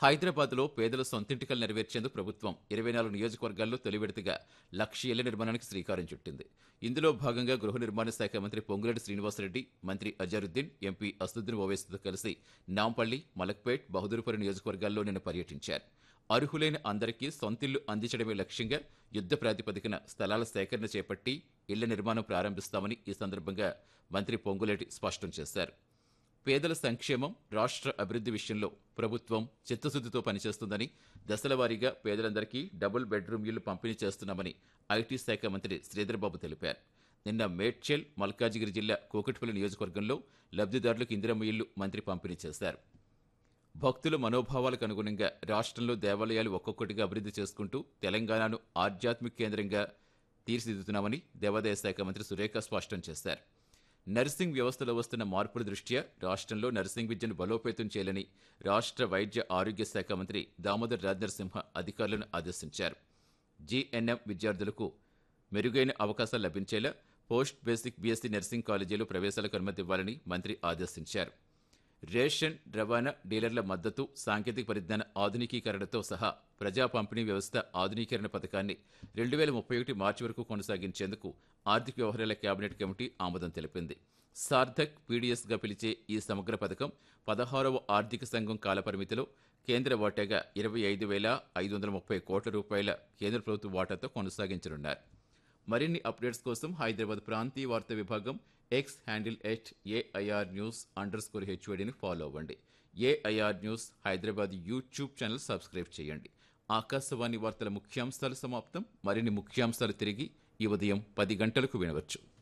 హైదరాబాద్లో పేదల సొంతింటికలు నెరవేర్చేందుకు ప్రభుత్వం ఇరవై నాలుగు నియోజకవర్గాల్లో తొలి విడతగా లక్ష ఇళ్ల నిర్మాణానికి శ్రీకారం చుట్టింది ఇందులో భాగంగా గృహ నిర్మాణ శాఖ మంత్రి పొంగులేటి శ్రీనివాసరెడ్డి మంత్రి అజరుద్దీన్ ఎంపీ అసదుద్దీన్ ఓవైసీతో కలిసి నాంపల్లి మలక్పేట్ బహదూర్పురం నియోజకవర్గాల్లో నిన్న పర్యటించారు అర్హులైన అందరికీ సొంతిల్లు అందించడమే లక్ష్యంగా యుద్ధ ప్రాతిపదికన స్థలాల సేకరణ చేపట్టి ఇళ్ల నిర్మాణం ప్రారంభిస్తామని ఈ సందర్భంగా మంత్రి పొంగులేటి స్పష్టం చేశారు పేదల సంక్షేమం రాష్ట్ర అభివృద్ధి విషయంలో ప్రభుత్వం చిత్తశుద్ధితో పనిచేస్తుందని దశలవారీగా పేదలందరికీ డబుల్ బెడ్రూమ్ ఇళ్లు పంపిణీ చేస్తున్నామని ఐటీ శాఖ మంత్రి శ్రీధర్బాబు తెలిపారు నిన్న మేడ్చల్ మల్కాజిగిరి జిల్లా కూకట్పల్లి నియోజకవర్గంలో లబ్ధిదారులకు ఇందిరమ్మ ఇళ్లు మంత్రి పంపిణీ చేశారు భక్తుల మనోభావాలకు అనుగుణంగా రాష్ట్రంలో దేవాలయాలు ఒక్కొక్కటిగా అభివృద్ధి చేసుకుంటూ తెలంగాణను ఆధ్యాత్మిక కేంద్రంగా తీర్చిదిద్దుతున్నామని దేవాదాయ శాఖ మంత్రి సురేఖ స్పష్టం చేశారు నర్సింగ్ వ్యవస్థలో వస్తున్న మార్పుల దృష్ట్యా రాష్ట్రంలో నర్సింగ్ విద్యను బలోపేతం చేయాలని రాష్ట్ర వైద్య ఆరోగ్య శాఖ మంత్రి దామోదర్ రాజనరసింహ అధికారులను ఆదేశించారు జీఎన్ఎం విద్యార్థులకు మెరుగైన అవకాశాలు లభించేలా పోస్ట్ బేసిక్ బీఎస్సీ నర్సింగ్ కాలేజీలో ప్రవేశాలకు అనుమతి ఇవ్వాలని మంత్రి ఆదేశించారు రేషన్ రవాణా డీలర్ల మద్దతు సాంకేతిక పరిజ్ఞాన ఆధునికీకరణతో సహా ప్రజా పంపిణీ వ్యవస్థ ఆధునీకరణ పథకాన్ని రెండు వేల ముప్పై ఒకటి మార్చి వరకు కొనసాగించేందుకు ఆర్థిక వ్యవహారాల కేబినెట్ కమిటీ ఆమోదం తెలిపింది సార్థక్ పీడీఎస్గా పిలిచే ఈ సమగ్ర పథకం పదహారవ ఆర్థిక సంఘం కాలపరిమితిలో కేంద్ర వాటాగా ఇరవై ఐదు వేల ఐదు వందల ముప్పై కోట్ల రూపాయల కేంద్ర ప్రభుత్వ వాటాతో కొనసాగించనున్నారు మరిన్ని అప్డేట్స్ కోసం హైదరాబాద్ ప్రాంతీయ వార్తా విభాగం X handle at AIR news underscore హెచ్వడిని ఫాలో అవ్వండి AIR news Hyderabad YouTube channel subscribe చేయండి ఆకాశవాణి వార్తల ముఖ్యాంశాలు సమాప్తం మరిన్ని ముఖ్యాంశాలు తిరిగి ఈ ఉదయం పది గంటలకు వినవచ్చు